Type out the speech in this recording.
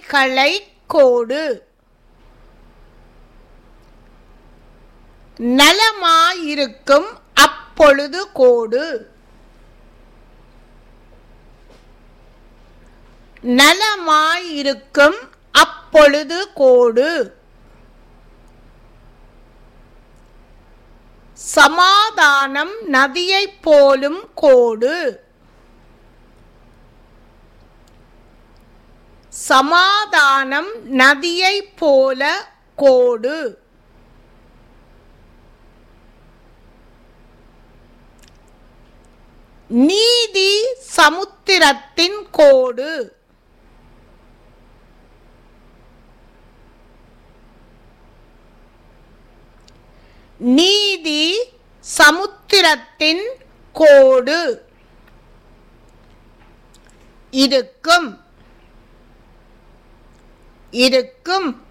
களை கோடு நலமாயிருக்கும் அப்பொழுது கோடு நலமாயிருக்கும் அப்பொழுது கோடு சமாதானம் நதியைப் போலும் கோடு சமாதானம் நதியைப் போல கோடு நீதி சமுத்திரத்தின் கோடு நீதி சமுத்திரத்தின் கோடு இருக்கும் இருக்கும்